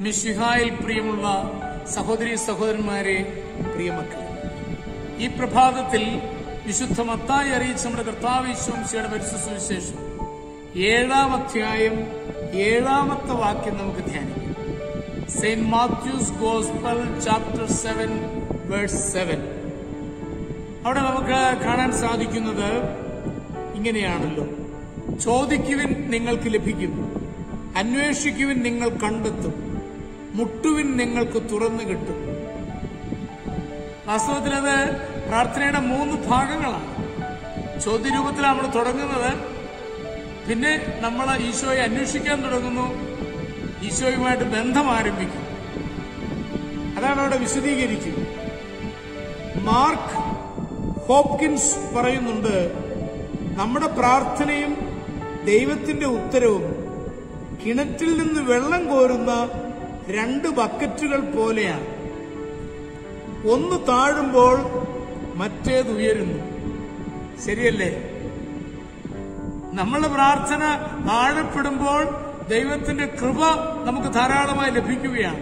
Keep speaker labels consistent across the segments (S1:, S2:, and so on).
S1: മിഷിഹായിൽ പ്രിയമുള്ള സഹോദരി സഹോദരന്മാരെ പ്രിയമക്കളെ ഈ പ്രഭാതത്തിൽ വിശുദ്ധ മത്തായി അറിയിച്ച നമ്മുടെ കർത്താവ് വിശ്വംശയുടെ പരിശുദ്ധ സുവിശേഷം ഏഴാം അധ്യായം ഏഴാമത്തെ വാക്യം നമുക്ക് ധ്യാനിക്കാം Saint Matthew's gospel chapter seven verse seven അവിടെ നമുക്ക് കാണാൻ സാധിക്കുന്നത് ഇങ്ങനെയാണല്ലോ ചോദിക്കുവിൻ നിങ്ങൾക്ക് ലഭിക്കും അന്വേഷിക്കുവിൻ നിങ്ങൾ കണ്ടെത്തും മുട്ടുവിൻ നിങ്ങൾക്ക് തുറന്നു കിട്ടും വാസ്തവത്തിൽ അത് പ്രാർത്ഥനയുടെ മൂന്ന് ഭാഗങ്ങളാണ് ചോദ്യരൂപത്തിലാണ് നമ്മൾ തുടങ്ങുന്നത് പിന്നെ നമ്മൾ ഈശോയെ അന്വേഷിക്കാൻ തുടങ്ങുന്നു ഈശോയുമായിട്ട് ബന്ധം ആരംഭിക്കും അതാണ് അവിടെ വിശദീകരിക്കുന്നത് മാർക്ക് ഹോപ്കിൻസ് പറയുന്നുണ്ട് നമ്മുടെ പ്രാർത്ഥനയും ദൈവത്തിന്റെ ഉത്തരവും കിണറ്റിൽ നിന്ന് വെള്ളം കോരുന്ന രണ്ട് ബക്കറ്റുകൾ പോലെയാണ് ഒന്ന് താഴുമ്പോൾ മറ്റേത് ഉയരുന്നു ശരിയല്ലേ നമ്മളുടെ പ്രാർത്ഥന ആഴപ്പെടുമ്പോൾ ദൈവത്തിന്റെ കൃപ നമുക്ക് ധാരാളമായി ലഭിക്കുകയാണ്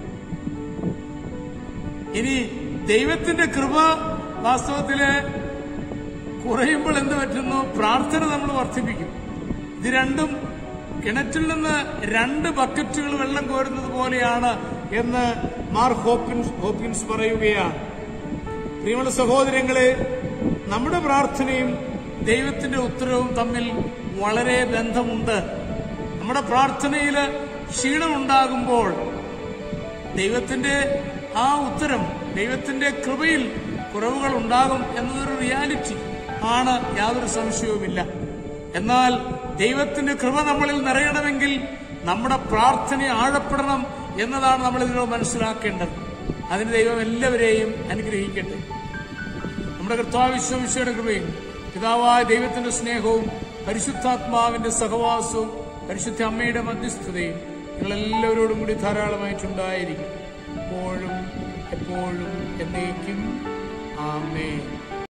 S1: ഇനി ദൈവത്തിന്റെ കൃപ വാസ്തവത്തില് കുറയുമ്പോൾ എന്ത് പറ്റുന്നു പ്രാർത്ഥന നമ്മൾ വർദ്ധിപ്പിക്കും ഇത് രണ്ടും കിണറ്റിൽ നിന്ന് രണ്ട് ബക്കറ്റുകൾ വെള്ളം കോരുന്നത് പോലെയാണ് എന്ന് മാർ ഹോപ്പിൻസ് ഹോപ്പിൻസ് പറയുകയാണ് പ്രിയമുള്ള സഹോദരങ്ങളെ നമ്മുടെ പ്രാർത്ഥനയും ദൈവത്തിന്റെ ഉത്തരവും തമ്മിൽ വളരെ ബന്ധമുണ്ട് നമ്മുടെ പ്രാർത്ഥനയിൽ ക്ഷീണമുണ്ടാകുമ്പോൾ ദൈവത്തിന്റെ ആ ഉത്തരം ദൈവത്തിന്റെ കൃപയിൽ കുറവുകൾ ഉണ്ടാകും എന്നതൊരു റിയാലിറ്റി ആണ് യാതൊരു സംശയവുമില്ല എന്നാൽ ദൈവത്തിന്റെ കൃപ നമ്മളിൽ നിറയണമെങ്കിൽ നമ്മുടെ പ്രാർത്ഥന ആഴപ്പെടണം എന്നതാണ് നമ്മൾ ഇതിനോട് മനസ്സിലാക്കേണ്ടത് അതിന് ദൈവം എല്ലാവരെയും അനുഗ്രഹിക്കട്ടെ നമ്മുടെ കർത്താവ് വിശ്വവിശ്വയുടെ കൃപയും പിതാവായ ദൈവത്തിന്റെ സ്നേഹവും പരിശുദ്ധാത്മാവിന്റെ സഹവാസവും പരിശുദ്ധ അമ്മയുടെ മധ്യസ്ഥതയും നിങ്ങളെല്ലാവരോടും കൂടി ധാരാളമായിട്ടുണ്ടായിരിക്കും എപ്പോഴും എപ്പോഴും എന്നേക്കും ആമേ